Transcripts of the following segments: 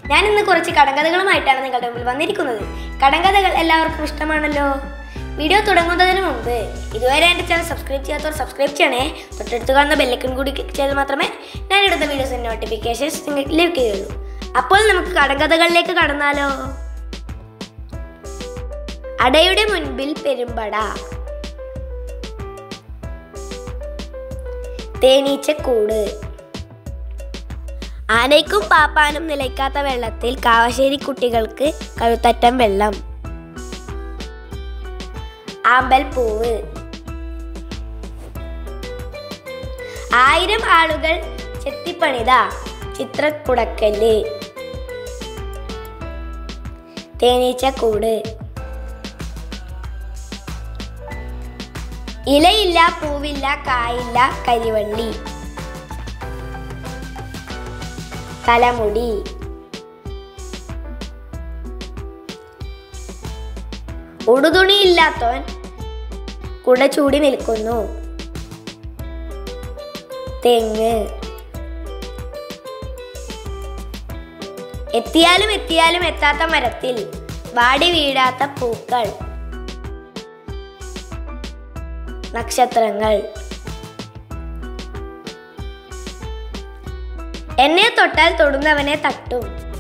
ഞാൻ ഇന്ന് കുറച്ച് കടങ്കഥകളുമായിട്ടാണ് നിങ്ങളുടെ മുമ്പിൽ വന്നിരിക്കുന്നത് കടങ്കഥകൾ എല്ലാവർക്കും ഇഷ്ടമാണല്ലോ വീഡിയോ തുടങ്ങുന്നതിന് മുമ്പ് ഇതുവരെ എൻ്റെ ചാനൽ സബ്സ്ക്രൈബ് ചെയ്യാത്തവർ സബ്സ്ക്രൈബ് ചെയ്യണേ തൊട്ടടുത്ത് കാണുന്ന ബെല്ലൈക്കൺ കൂടി ക്ലിക്ക് ചെയ്താൽ മാത്രമേ ഞാൻ ഇടുന്ന വീഡിയോസിൻ്റെ നോട്ടിഫിക്കേഷൻസ് നിങ്ങൾക്ക് ലഭിക്കുകയുള്ളൂ അപ്പോൾ നമുക്ക് കടങ്കഥകളിലേക്ക് കടന്നാലോ അടയുടെ മുൻപിൽ പെരുമ്പട തേനീച്ചക്കൂട് ആനയ്ക്കും പാപ്പാനും നിലയ്ക്കാത്ത വെള്ളത്തിൽ കാവശ്ശേരി കുട്ടികൾക്ക് കഴുത്തറ്റം വെള്ളം ആമ്പൽ പൂവ് ആയിരം ആളുകൾ ചെത്തിപ്പണിത ചിത്രക്കുടക്കല് തേനീച്ചക്കൂട് ഇലയില്ല പൂവില്ല കായില്ല കരിവള്ളി തലമുടി ഉടുതുണിയില്ലാത്തവൻ കുട ചൂടി നിൽക്കുന്നു തെങ്ങ് എത്തിയാലും എത്തിയാലും എത്താത്ത മരത്തിൽ വാടി വീഴാത്ത പൂക്കൾ നക്ഷത്രങ്ങൾ എന്നെ തൊട്ടാൽ തൊടുന്നവനെ തട്ടും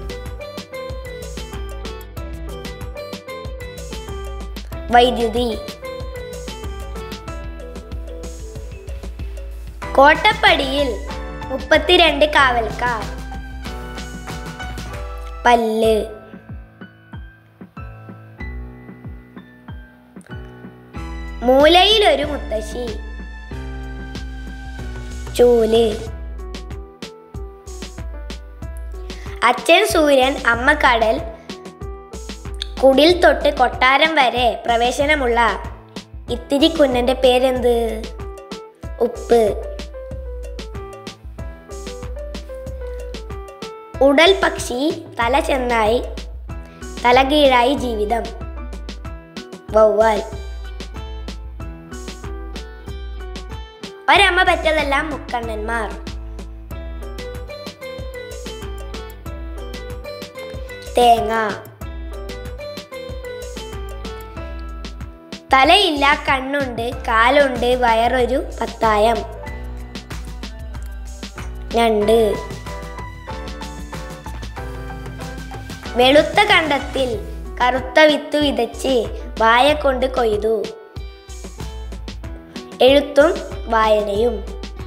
വൈദ്യുതി കോട്ടപ്പടിയിൽ മുപ്പത്തിരണ്ട് കാവൽക്കാർ പല്ല് മൂലയിലൊരു മുത്തശ്ശി ചൂല് അച്ഛൻ സൂര്യൻ അമ്മ കടൽ കുടിൽ തൊട്ട് കൊട്ടാരം വരെ പ്രവേശനമുള്ള ഇത്തിരി കുന്നന്റെ പേരെന്ത് ഉപ്പ് ഉടൽ പക്ഷി തല ചെന്നായി തലകീഴായി ജീവിതം വവ്വാൽ ഒരമ്മ പറ്റതെല്ലാം മുക്കണ്ണന്മാർ തേങ്ങ തലയില്ല കണ്ണുണ്ട് കാലുണ്ട് വയറൊരു പത്തായം ഞണ്ട് വെളുത്ത കണ്ടത്തിൽ കറുത്ത വിത്ത് വിതച്ച് വായ കൊണ്ട് കൊയ്തു എഴുത്തും വായനയും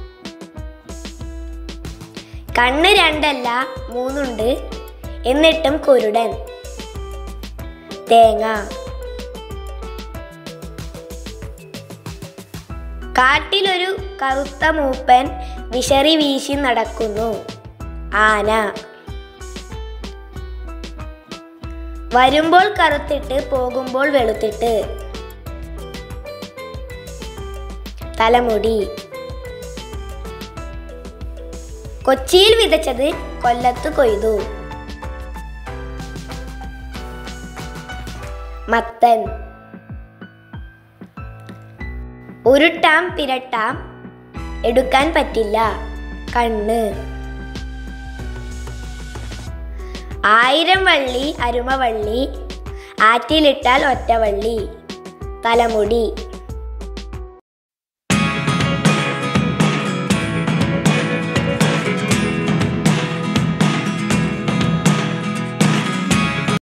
കണ്ണ് രണ്ടല്ല മൂന്നുണ്ട് എന്നിട്ടും കുരുടൻ തേങ്ങ കാട്ടിലൊരു കറുത്ത മൂപ്പൻ വിശറി വീശി നടക്കുന്നു ആന വരുമ്പോൾ കറുത്തിട്ട് പോകുമ്പോൾ വെളുത്തിട്ട് തലമുടി കൊച്ചിയിൽ വിതച്ചത് കൊല്ലത്ത് കൊയ്തു മത്തൻ ഉരുട്ടാം പിരട്ടാം എടുക്കാൻ പറ്റില്ല കണ്ണ് ആയിരം വള്ളി അരുമവള്ളി ആറ്റിലിട്ടാൽ ഒറ്റവള്ളി തലമുടി